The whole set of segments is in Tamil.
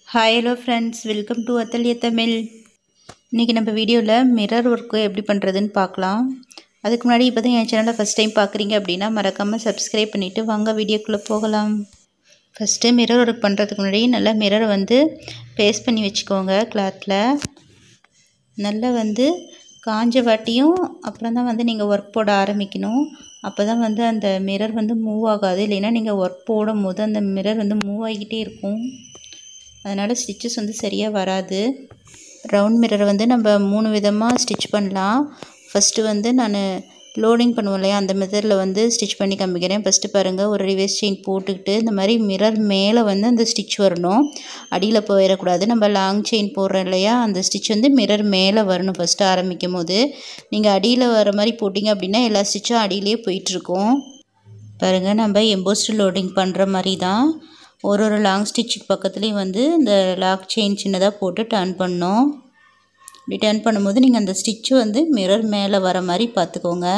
hi hello friends welcome to Athalya Tamil இன்றைக்கி நம்ம வீடியோவில் மிரர் ஒர்க்கு எப்படி பண்ணுறதுன்னு பார்க்கலாம் அதுக்கு முன்னாடி இப்போ தான் என் சேனலை ஃபஸ்ட் டைம் பார்க்குறீங்க அப்படின்னா மறக்காமல் சப்ஸ்கிரைப் பண்ணிவிட்டு வாங்க வீடியோக்குள்ளே போகலாம் ஃபஸ்ட்டு மிரர் ஒர்க் பண்ணுறதுக்கு முன்னாடி நல்லா மிரரை வந்து பேஸ்ட் பண்ணி வச்சுக்கோங்க கிளாத்தில் நல்லா வந்து காஞ்ச வாட்டியும் அப்புறம் தான் வந்து நீங்கள் ஒர்க் போட ஆரம்பிக்கணும் அப்போ தான் வந்து அந்த மிரர் வந்து மூவ் ஆகாது இல்லைன்னா நீங்கள் ஒர்க் போடும் போது அந்த மிரர் வந்து மூவ் ஆகிக்கிட்டே இருக்கும் அதனால் ஸ்டிச்சஸ் வந்து சரியாக வராது ரவுண்ட் மிரரை வந்து நம்ம மூணு விதமாக ஸ்டிச் பண்ணலாம் ஃபஸ்ட்டு வந்து நான் லோடிங் பண்ணுவோம் இல்லையா அந்த மெத்தடில் வந்து ஸ்டிச் பண்ணி காமிக்கிறேன் ஃபஸ்ட்டு பாருங்கள் ஒரு ரிவர்ஸ் செயின் போட்டுக்கிட்டு இந்த மாதிரி மிரர் மேலே வந்து அந்த ஸ்டிச் வரணும் அடியில் போயிடக்கூடாது நம்ம லாங் செயின் போடுறோம் இல்லையா அந்த ஸ்டிச் வந்து மிரர் மேலே வரணும் ஃபஸ்ட்டு ஆரம்பிக்கும் போது நீங்கள் அடியில் வர மாதிரி போட்டிங்க அப்படின்னா எல்லா ஸ்டிச்சும் அடியிலே போயிட்டுருக்கும் பாருங்கள் நம்ம எம்போஸ்ட் லோடிங் பண்ணுற மாதிரி தான் ஒரு ஒரு லாங் ஸ்டிச்சுக்கு பக்கத்துலேயும் வந்து இந்த லாக் செயின் சின்னதாக போட்டு டர்ன் பண்ணோம் இப்படி டர்ன் பண்ணும்போது நீங்கள் அந்த ஸ்டிச்சு வந்து மிரர் மேலே வர மாதிரி பார்த்துக்கோங்க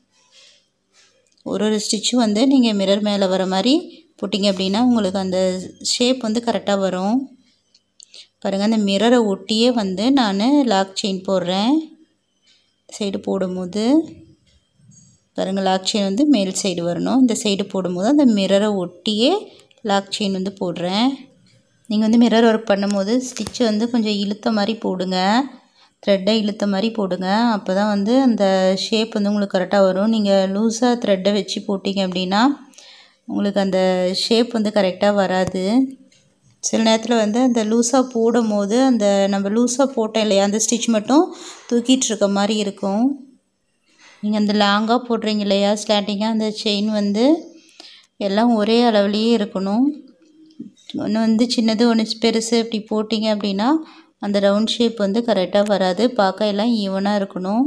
ஒரு ஒரு ஸ்டிச்சும் வந்து நீங்கள் மிரர் மேலே வர மாதிரி போட்டிங்க அப்படின்னா உங்களுக்கு அந்த ஷேப் வந்து கரெக்டாக வரும் பாருங்கள் அந்த மிரரை ஒட்டியே வந்து நான் லாக் செயின் போடுறேன் சைடு போடும்போது பாருங்கள் லாக் செயின் வந்து மேல் சைடு வரணும் இந்த சைடு போடும்போது அந்த மிரரை ஒட்டியே லாக் செயின் வந்து போடுறேன் நீங்கள் வந்து மிரர் ஒர்க் பண்ணும்போது ஸ்டிச்சு வந்து கொஞ்சம் இழுத்த மாதிரி போடுங்க த்ரெட்டை இழுத்த மாதிரி போடுங்க அப்போ தான் வந்து அந்த ஷேப் வந்து உங்களுக்கு கரெக்டாக வரும் நீங்கள் லூஸாக த்ரெட்டை வச்சு போட்டிங்க அப்படின்னா உங்களுக்கு அந்த ஷேப் வந்து கரெக்டாக வராது சில நேரத்தில் வந்து அந்த லூஸாக போடும் போது அந்த நம்ம லூஸாக போட்டோம் இல்லையா அந்த ஸ்டிச் மட்டும் தூக்கிட்டு இருக்க மாதிரி இருக்கும் நீங்கள் அந்த லாங்காக போடுறீங்க இல்லையா ஸ்லாட்டிங்காக அந்த செயின் வந்து எல்லாம் ஒரே அளவுலேயே இருக்கணும் ஒன்று வந்து சின்னது ஒன்று பெருசு இப்படி போட்டிங்க அப்படின்னா அந்த ரவுண்ட் ஷேப் வந்து கரெக்டாக வராது பார்க்க எல்லாம் ஈவனாக இருக்கணும்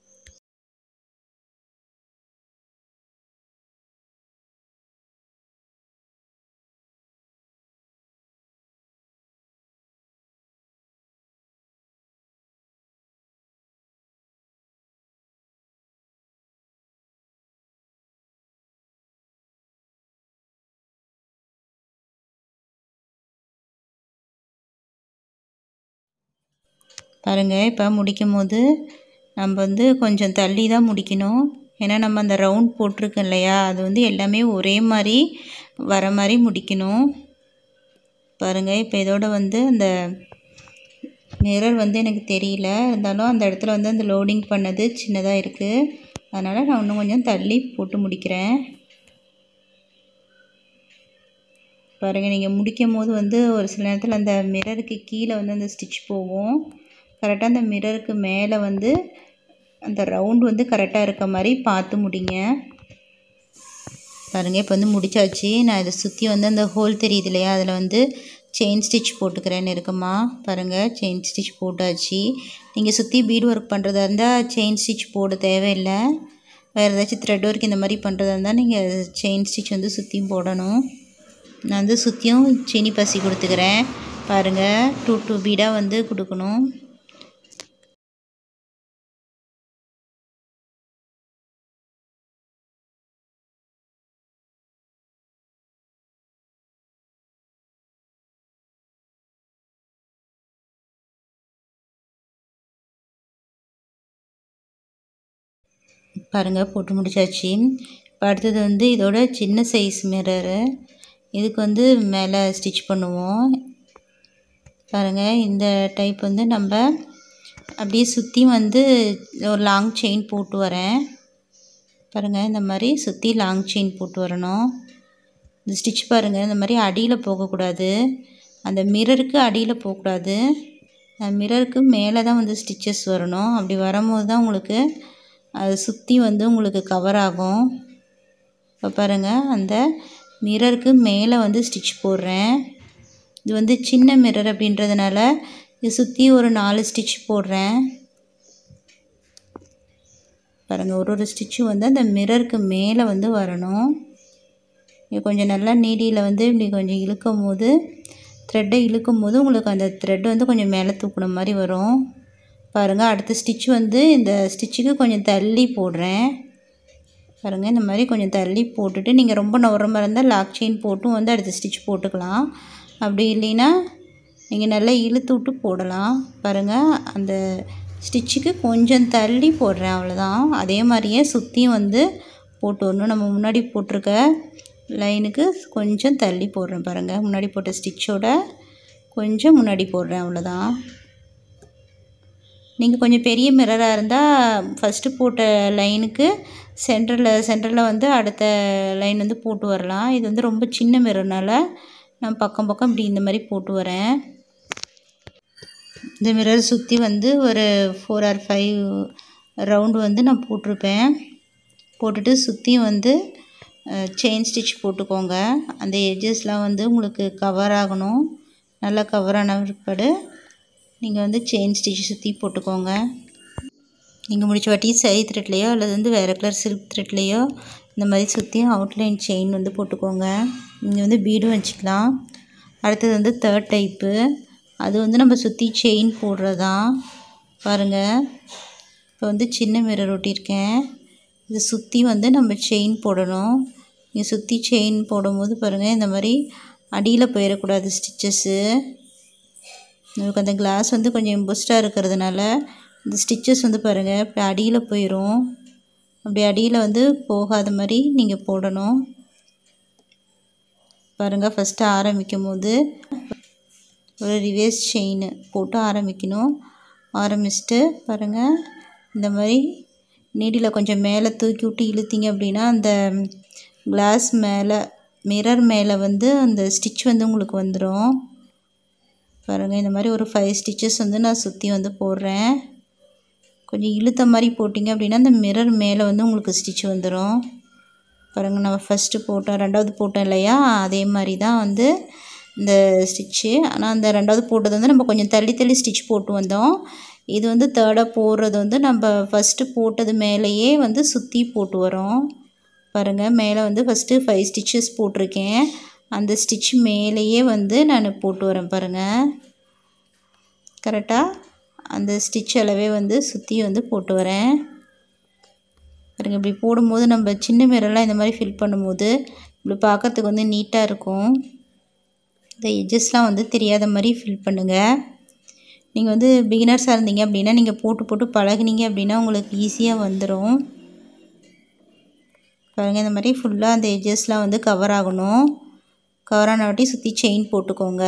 பாருங்கள் இப்போ முடிக்கும் போது நம்ம வந்து கொஞ்சம் தள்ளி தான் முடிக்கணும் ஏன்னா நம்ம அந்த ரவுண்ட் போட்டிருக்கோம் இல்லையா அது வந்து எல்லாமே ஒரே மாதிரி வர மாதிரி முடிக்கணும் பாருங்கள் இப்போ இதோட வந்து அந்த மிரர் வந்து எனக்கு தெரியல இருந்தாலும் அந்த இடத்துல வந்து அந்த லோடிங் பண்ணது சின்னதாக இருக்குது அதனால் நான் இன்னும் கொஞ்சம் தள்ளி போட்டு முடிக்கிறேன் பாருங்கள் நீங்கள் முடிக்கும் போது வந்து ஒரு சில நேரத்தில் அந்த மிரருக்கு கீழே வந்து அந்த ஸ்டிச் போகும் கரெக்டாக அந்த மிரருக்கு மேலே வந்து அந்த ரவுண்ட் வந்து கரெக்டாக இருக்க மாதிரி பார்த்து முடிங்க பாருங்கள் இப்போ வந்து முடிச்சாச்சு நான் இதை சுற்றி வந்து அந்த ஹோல் தெரியுது இல்லையா அதில் வந்து செயின் ஸ்டிச் போட்டுக்கிறேன்னு இருக்குமா பாருங்கள் செயின் ஸ்டிச் போட்டாச்சு நீங்கள் சுற்றி பீட் ஒர்க் பண்ணுறதா இருந்தால் செயின் ஸ்டிச் போட தேவையில்லை வேறு ஏதாச்சும் த்ரெட் ஒர்க் இந்த மாதிரி பண்ணுறதா இருந்தால் நீங்கள் செயின் ஸ்டிச் வந்து சுற்றியும் போடணும் நான் வந்து சுற்றியும் சீனி பசி கொடுத்துக்கிறேன் பாருங்கள் டூ டூ பீடாக வந்து கொடுக்கணும் பாருங்கள் போட்டு முடிச்சாச்சு இப்போ அடுத்தது வந்து இதோட சின்ன சைஸ் மிரரு இதுக்கு வந்து மேலே ஸ்டிச் பண்ணுவோம் பாருங்கள் இந்த டைப் வந்து நம்ம அப்படியே சுற்றி வந்து ஒரு லாங் செயின் போட்டு வரேன் பாருங்கள் இந்த மாதிரி சுற்றி லாங் செயின் போட்டு வரணும் இந்த ஸ்டிச் பாருங்கள் இந்த மாதிரி அடியில் போகக்கூடாது அந்த மிரருக்கு அடியில் போகக்கூடாது மிரருக்கு மேலே தான் வந்து ஸ்டிச்சஸ் வரணும் அப்படி வரும்போது தான் உங்களுக்கு அது சுற்றி வந்து உங்களுக்கு கவர் ஆகும் இப்போ பாருங்கள் அந்த மிரருக்கு மேலே வந்து ஸ்டிச் போடுறேன் இது வந்து சின்ன மிரர் அப்படின்றதுனால இது சுற்றி ஒரு நாலு ஸ்டிச் போடுறேன் பாருங்கள் ஒரு ஒரு ஸ்டிச்சும் வந்து அந்த மிரருக்கு மேலே வந்து வரணும் இது கொஞ்சம் நல்லா நீடியில் வந்து இப்படி கொஞ்சம் இழுக்கும் போது த்ரெட்டை இழுக்கும் போது உங்களுக்கு அந்த த்ரெட் வந்து கொஞ்சம் மேலே தூக்குன மாதிரி வரும் பாருங்கள் அடுத்த ஸ்டிச் வந்து இந்த ஸ்டிச்சுக்கு கொஞ்சம் தள்ளி போடுறேன் பாருங்கள் இந்த மாதிரி கொஞ்சம் தள்ளி போட்டுட்டு நீங்கள் ரொம்ப நுர மாதிரி இருந்தால் லாக் செயின் போட்டும் வந்து அடுத்த ஸ்டிச் போட்டுக்கலாம் அப்படி இல்லைன்னா நீங்கள் நல்லா இழுத்து விட்டு போடலாம் பாருங்கள் அந்த ஸ்டிச்சுக்கு கொஞ்சம் தள்ளி போடுறேன் அவ்வளோதான் அதே மாதிரியே சுற்றியும் வந்து போட்டு வரணும் நம்ம முன்னாடி போட்டிருக்க லைனுக்கு கொஞ்சம் தள்ளி போடுறேன் பாருங்கள் முன்னாடி போட்ட ஸ்டிச்சோட கொஞ்சம் முன்னாடி போடுறேன் அவ்வளோதான் நீங்கள் கொஞ்சம் பெரிய மிரராக இருந்தால் ஃபஸ்ட்டு போட்ட லைனுக்கு சென்டரில் சென்டரில் வந்து அடுத்த லைன் வந்து போட்டு வரலாம் இது வந்து ரொம்ப சின்ன மிரர்னால நான் பக்கம் பக்கம் இப்படி இந்த மாதிரி போட்டு வரேன் இந்த மிரர் சுற்றி வந்து ஒரு ஃபோர் ஆர் ஃபைவ் ரவுண்டு வந்து நான் போட்டிருப்பேன் போட்டுட்டு சுற்றியும் வந்து செயின் ஸ்டிச் போட்டுக்கோங்க அந்த எட்ஜஸ்லாம் வந்து உங்களுக்கு கவர் ஆகணும் நல்லா கவர் ஆன பிற்பாடு நீங்கள் வந்து செயின் ஸ்டிச் சுற்றி போட்டுக்கோங்க நீங்கள் முடிச்ச வாட்டி சரி த்ரெட்லேயோ அல்லது வந்து வேறு கலர் சில்க் த்ரெட்லேயோ இந்த மாதிரி சுற்றியும் அவுட்லைன் செயின் வந்து போட்டுக்கோங்க நீங்கள் வந்து பீடும் வச்சுக்கலாம் அடுத்தது வந்து தேர்ட் டைப்பு அது வந்து நம்ம சுற்றி செயின் போடுறதான் பாருங்கள் இப்போ வந்து சின்ன மிரர் ஒட்டியிருக்கேன் இது சுற்றி வந்து நம்ம செயின் போடணும் இங்கே சுற்றி செயின் போடும்போது பாருங்கள் இந்த மாதிரி அடியில் போயிடக்கூடாது ஸ்டிச்சஸ்ஸு நமக்கு அந்த கிளாஸ் வந்து கொஞ்சம் இம்பஸ்டாக இருக்கிறதுனால இந்த ஸ்டிச்சஸ் வந்து பாருங்கள் இப்படி அடியில் போயிடும் அப்படி அடியில் வந்து போகாத மாதிரி நீங்கள் போடணும் பாருங்கள் ஃபஸ்ட்டு ஆரம்பிக்கும் போது ஒரு ரிவேர்ஸ் செயின் போட்டு ஆரம்பிக்கணும் ஆரம்பிச்சுட்டு பாருங்கள் இந்த மாதிரி நீடியில் கொஞ்சம் மேலே தூக்கி விட்டு இழுத்தீங்க அப்படின்னா அந்த கிளாஸ் மேலே மிரர் மேலே வந்து அந்த ஸ்டிச் வந்து உங்களுக்கு வந்துடும் பாருங்கள் இந்த மாதிரி ஒரு ஃபைவ் ஸ்டிச்சஸ் வந்து நான் சுற்றி வந்து போடுறேன் கொஞ்சம் இழுத்த மாதிரி போட்டிங்க அப்படின்னா அந்த மிரர் மேலே வந்து உங்களுக்கு ஸ்டிச் வந்துடும் பாருங்கள் நம்ம ஃபஸ்ட்டு போட்டோம் ரெண்டாவது போட்டோம் இல்லையா அதே மாதிரி தான் வந்து இந்த ஸ்டிச்சு ஆனால் அந்த ரெண்டாவது போட்டது வந்து நம்ம கொஞ்சம் தள்ளி தள்ளி ஸ்டிச் போட்டு வந்தோம் இது வந்து தேர்டாக போடுறது வந்து நம்ம ஃபஸ்ட்டு போட்டது மேலேயே வந்து சுற்றி போட்டு வரோம் பாருங்கள் மேலே வந்து ஃபஸ்ட்டு ஃபைவ் ஸ்டிச்சஸ் போட்டிருக்கேன் அந்த ஸ்டிச் மேலேயே வந்து நான் போட்டு வரேன் பாருங்கள் கரெக்டாக அந்த ஸ்டிச் அளவே வந்து சுற்றி வந்து போட்டு வரேன் பாருங்கள் இப்படி போடும்போது நம்ம சின்ன மிரர்லாம் இந்த மாதிரி ஃபில் பண்ணும்போது இப்படி பார்க்கறதுக்கு வந்து நீட்டாக இருக்கும் இந்த எட்ஜஸ்லாம் வந்து தெரியாத மாதிரி ஃபில் பண்ணுங்கள் நீங்கள் வந்து பிகினர்ஸாக இருந்தீங்க அப்படின்னா நீங்கள் போட்டு போட்டு பழகுனீங்க அப்படின்னா உங்களுக்கு ஈஸியாக வந்துடும் பாருங்கள் இந்த மாதிரி ஃபுல்லாக அந்த எட்ஜஸ்லாம் வந்து கவர் ஆகணும் கவர் ஆன வாட்டி சுற்றி செயின் போட்டுக்கோங்க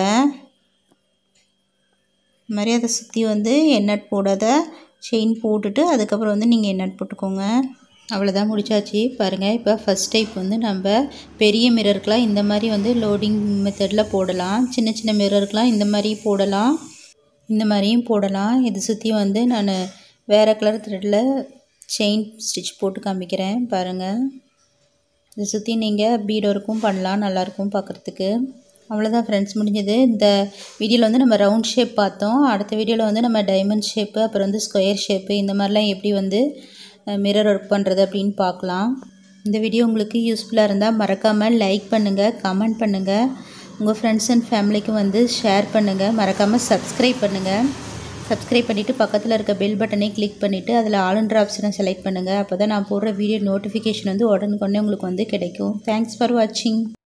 இந்த மாதிரி அதை சுற்றி வந்து எண்ணட் போடாத செயின் போட்டுட்டு அதுக்கப்புறம் வந்து நீங்கள் எண்ணட் போட்டுக்கோங்க அவ்வளோதான் முடிச்சாச்சு பாருங்கள் இப்போ ஃபஸ்ட் டைப் வந்து நம்ம பெரிய மிரருக்கெலாம் இந்த மாதிரி வந்து லோடிங் மெத்தடில் போடலாம் சின்ன சின்ன மிரருக்கெலாம் இந்த மாதிரி போடலாம் இந்த மாதிரியும் போடலாம் இது சுற்றி வந்து நான் வேறு கலர் த்ரெட்டில் செயின் ஸ்டிச் போட்டு காமிக்கிறேன் பாருங்கள் இதை சுற்றி நீங்கள் பீட் ஒர்க்கும் பண்ணலாம் நல்லாயிருக்கும் பார்க்குறதுக்கு அவ்வளோதான் ஃப்ரெண்ட்ஸ் முடிஞ்சது இந்த வீடியோவில் வந்து நம்ம ரவுண்ட் ஷேப் பார்த்தோம் அடுத்த வீடியோவில் வந்து நம்ம டைமண்ட் ஷேப்பு அப்புறம் வந்து ஸ்கொயர் ஷேப்பு இந்த மாதிரிலாம் எப்படி வந்து மிரர் ஒர்க் பண்ணுறது அப்படின்னு பார்க்கலாம் இந்த வீடியோ உங்களுக்கு யூஸ்ஃபுல்லாக இருந்தால் மறக்காமல் லைக் பண்ணுங்கள் கமெண்ட் பண்ணுங்கள் உங்கள் ஃப்ரெண்ட்ஸ் அண்ட் ஃபேமிலிக்கு வந்து ஷேர் பண்ணுங்கள் மறக்காமல் சப்ஸ்கிரைப் பண்ணுங்கள் சப்ஸ்கிரைப் பண்ணிவிட்டு பக்கத்தில் இருக்க பெல் பட்டனை கிளிக் பண்ணிவிட்டு அதில் ஆளுன்ற ஆப்ஷனை செலக்ட் பண்ணுங்கள் அப்போ தான் நான் போடுற வீடியோ நோட்டிஃபிகேஷன் வந்து உடனுக்குடனே உங்களுக்கு வந்து கிடைக்கும் தேங்க்ஸ் ஃபார் வாட்சிங்